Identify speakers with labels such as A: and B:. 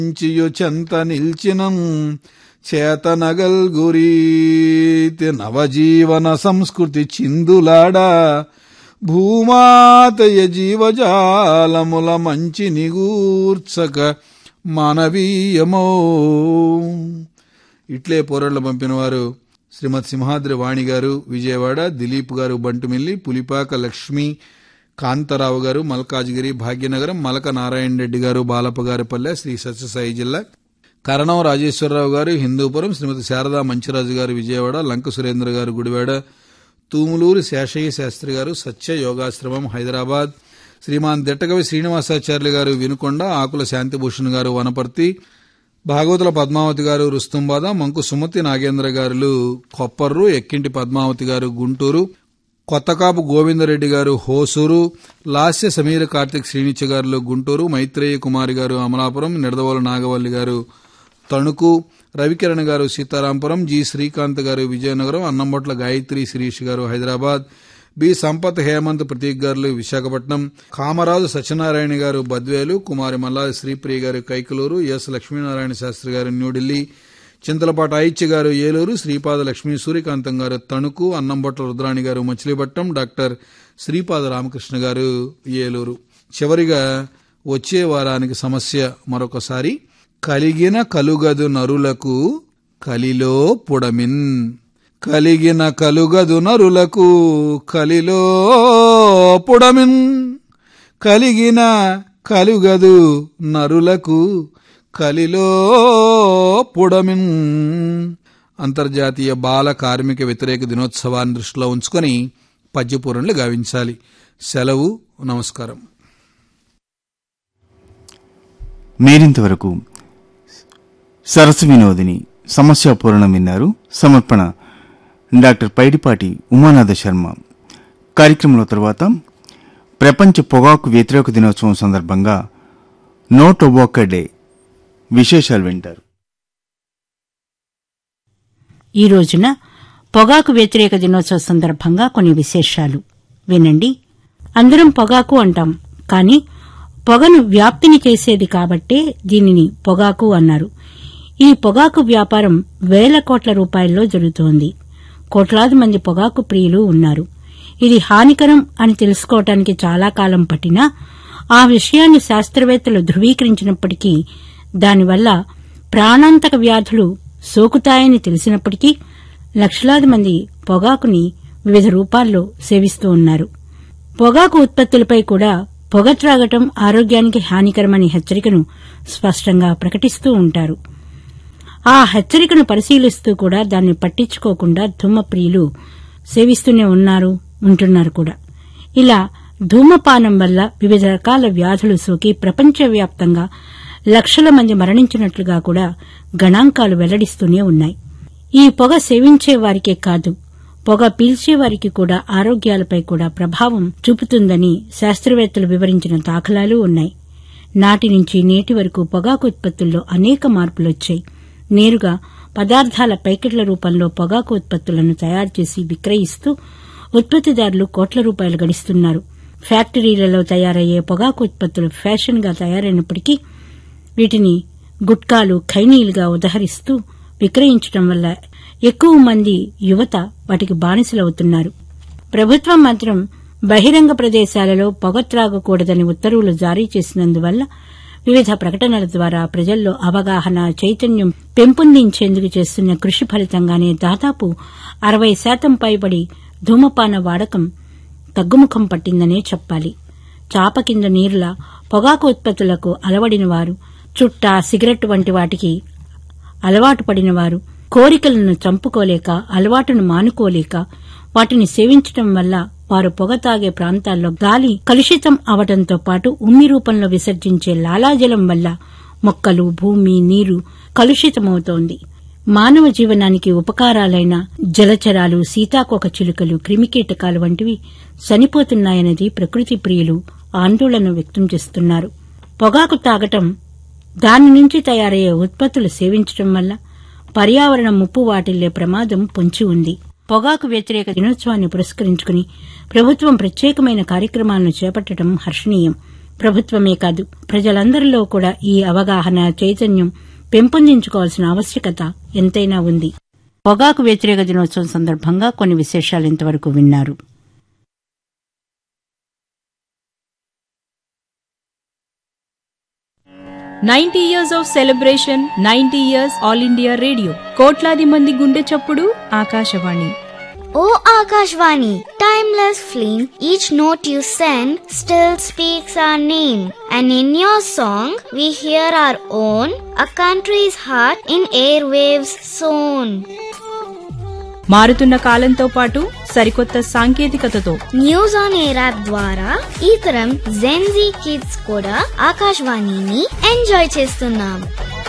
A: Chiu చెంత నిల్చినం చేతనగల్ గురీతి నవజీవన సంస్కృతి చిందులాడా భూమాతయ జీవజాలముల మంచి నిగూర్చక మానవీయమో ఇట్లే పోరళ్ళు పంపిన వారు శ్రీమతి సింహాద్రి వాణి గారు విజయవాడ దిలీప్ గారు బంటుమిల్లి పులిపాక లక్ష్మి కాంతారావు గారు మల్కాజ్గిరి భాగ్యనగరం మలక నారాయణ రెడ్డి గారు బాలపగారిపల్లె శ్రీ సత్యసాయి జిల్లా కరణం రాజేశ్వరరావు గారు హిందూపురం శ్రీమతి శారదా మంచిరాజు గారు విజయవాడ లంక సురేంద్ర గారు గుడివాడ తూములూరు శేషయ్య శాస్త్రి గారు సత్య యోగాశ్రమం హైదరాబాద్ శ్రీమాన్ దిట్టకవి శ్రీనివాసాచార్యులు గారు వినుకొండ ఆకుల శాంతిభూషణ్ గారు వనపర్తి భాగవతుల పద్మావతి గారు రుస్తుంబాద మంకు సుమతి నాగేంద్ర గారులు కొప్పర్రు ఎక్కింటి పద్మావతి గారు గుంటూరు కొత్తకాపు గోవిందరెడ్డి గారు హోసూరు లాస్య సమీర కార్తిక్ శ్రీనిత్య గారులు గుంటూరు మైత్రేయ కుమారి గారు అమలాపురం నిడదవోలు నాగవల్లి గారు తణుకు రవికిరణ్ గారు సీతారాంపురం జి శ్రీకాంత్ గారు విజయనగరం అన్నంబొట్ల గాయత్రి శిరీష్ గారు హైదరాబాద్ బి సంపత్ హేమంత్ ప్రతీక్ గారు విశాఖపట్నం కామరాజు సత్యనారాయణ గారు బద్వేలు కుమారి మల్లాది శ్రీప్రియ గారు కైకలూరు ఎస్ లక్ష్మీనారాయణ శాస్త్రి గారు న్యూఢిల్లీ చింతలపాటి ఐచ్య గారు ఏలూరు శ్రీపాద లక్ష్మీ సూర్యకాంతం గారు తణుకు అన్నంబొట్ల రుద్రాణి గారు మచిలీపట్నం డాక్టర్ శ్రీపాద రామకృష్ణ గారు ఏలూరు చివరిగా వచ్చే వారానికి సమస్య మరొకసారి కలిగిన కలుగదు నరులకు కలిలో పుడమిన్ కలిగిన కలుగదు నరులకు కలిలో పుడమిన్ కలిగిన కలుగదు నరులకు కలిలో పుడమిన్ అంతర్జాతీయ బాల కార్మిక వ్యతిరేక దినోత్సవాన్ని దృష్టిలో ఉంచుకొని పద్యపూరణలు గావించాలి సెలవు నమస్కారం
B: మీరింతవరకు సరస్సు వినోదిని సమస్యాపూరణం విన్నారు సమర్పణ డాక్టర్ పైడిపాటి ఉమానాథ శర్మ కార్యక్రమంలో తర్వాత ప్రపంచ పొగాకు వ్యతిరేక దినోత్సవం సందర్భంగా నో టొబాకో డే విశేషాలు వింటారు
C: ఈ రోజున పొగాకు వ్యతిరేక దినోత్సవ సందర్భంగా కొన్ని విశేషాలు వినండి అందరం పొగాకు అంటాం కానీ పొగను వ్యాప్తిని చేసేది కాబట్టే దీనిని పొగాకు అన్నారు ఈ పొగాకు వ్యాపారం వేల కోట్ల రూపాయల్లో జరుగుతోంది కోట్లాది మంది పొగాకు ప్రియులు ఉన్నారు ఇది హానికరం అని తెలుసుకోవటానికి చాలా కాలం పట్టినా ఆ విషయాన్ని శాస్త్రవేత్తలు ధృవీకరించినప్పటికీ దానివల్ల ప్రాణాంతక వ్యాధులు సోకుతాయని తెలిసినప్పటికీ లక్షలాది మంది పొగాకుని వివిధ రూపాల్లో సేవిస్తూ ఉన్నారు పొగాకు ఉత్పత్తులపై కూడా పొగ త్రాగటం ఆరోగ్యానికి హానికరమని హెచ్చరికను స్పష్టంగా ప్రకటిస్తూ ఉంటారు ఆ హెచ్చరికను పరిశీలిస్తూ కూడా దాన్ని పట్టించుకోకుండా ధూమప్రియులు సేవిస్తూనే ఉన్నారు ఉంటున్నారు కూడా ఇలా ధూమపానం వల్ల వివిధ రకాల వ్యాధులు సోకి ప్రపంచవ్యాప్తంగా లక్షల మంది మరణించినట్లుగా కూడా గణాంకాలు వెల్లడిస్తూనే ఉన్నాయి ఈ పొగ సేవించే వారికే కాదు పొగ పీల్చే వారికి కూడా ఆరోగ్యాలపై కూడా ప్రభావం చూపుతుందని శాస్త్రవేత్తలు వివరించిన దాఖలాలు ఉన్నాయి నాటి నుంచి నేటి వరకు పొగాకు ఉత్పత్తుల్లో అనేక మార్పులొచ్చాయి నేరుగా పదార్థాల ప్యాకెట్ల రూపంలో పొగాకు ఉత్పత్తులను తయారు చేసి విక్రయిస్తూ ఉత్పత్తిదారులు కోట్ల రూపాయలు గడిస్తున్నారు ఫ్యాక్టరీలలో తయారయ్యే పొగాకు ఉత్పత్తులు ఫ్యాషన్గా తయారైనప్పటికీ వీటిని గుట్కాలు ఖైనీలుగా ఉదహరిస్తూ విక్రయించడం వల్ల ఎక్కువ మంది యువత వాటికి బానిసలవుతున్నారు ప్రభుత్వం మాత్రం బహిరంగ ప్రదేశాలలో పొగ త్రాగకూడదని ఉత్తర్వులు జారీ చేసినందువల్ల వివిధ ప్రకటనల ద్వారా ప్రజల్లో అవగాహన చైతన్యం పెంపొందించేందుకు చేస్తున్న కృషి ఫలితంగానే దాదాపు అరవై శాతం పైబడి ధూమపాన వాడకం తగ్గుముఖం పట్టిందనే చెప్పాలి చాప కింద నీరులా పొగాకు ఉత్పత్తులకు అలవడిన వారు చుట్ట సిగరెట్ వంటి వాటికి అలవాటు పడిన వారు కోరికలను చంపుకోలేక అలవాటును మానుకోలేక వాటిని సేవించటం వల్ల వారు పొగ తాగే ప్రాంతాల్లో గాలి కలుషితం అవడంతో పాటు ఉమ్మి రూపంలో విసర్జించే లాలాజలం వల్ల మొక్కలు భూమి నీరు కలుషితమవుతోంది మానవ జీవనానికి ఉపకారాలైన జలచరాలు సీతాకోక చిలుకలు క్రిమికీటకాలు వంటివి చనిపోతున్నాయన్నది ప్రకృతి ప్రియులు ఆందోళన వ్యక్తం చేస్తున్నారు పొగాకు తాగటం దాని నుంచి తయారయ్యే ఉత్పత్తులు సేవించటం వల్ల పర్యావరణ ముప్పు వాటిల్లే ప్రమాదం పొంచి ఉంది పొగాకు వ్యతిరేక దినోత్సవాన్ని పురస్కరించుకుని ప్రభుత్వం ప్రత్యేకమైన కార్యక్రమాలను చేపట్టడం హర్షణీయం ప్రభుత్వమే కాదు ప్రజలందరిలో కూడా ఈ అవగాహన చైతన్యం పెంపొందించుకోవాల్సిన ఆవశ్యకత ఎంతైనా ఉంది పొగాకు వ్యతిరేక దినోత్సవం సందర్భంగా కొన్ని విశేషాలు ఇంతవరకు విన్నారు
D: ninety years of celebration ninety years All India Radio కోట్లాది మంది గుండె చప్పుడు Akashvani
E: O Akashvani, timeless flame, each note you send still speaks our name. And in your song, we hear our own, a country's heart in airwaves sown.
D: మారుతున్న కాలంతో పాటు సరికొత్త సాంకేతికతతో
E: news on air app ద్వారా ఈ తరం జెన్జీ కిడ్స్ కూడా ఆకాశవాణిని enjoy చేస్తున్నాం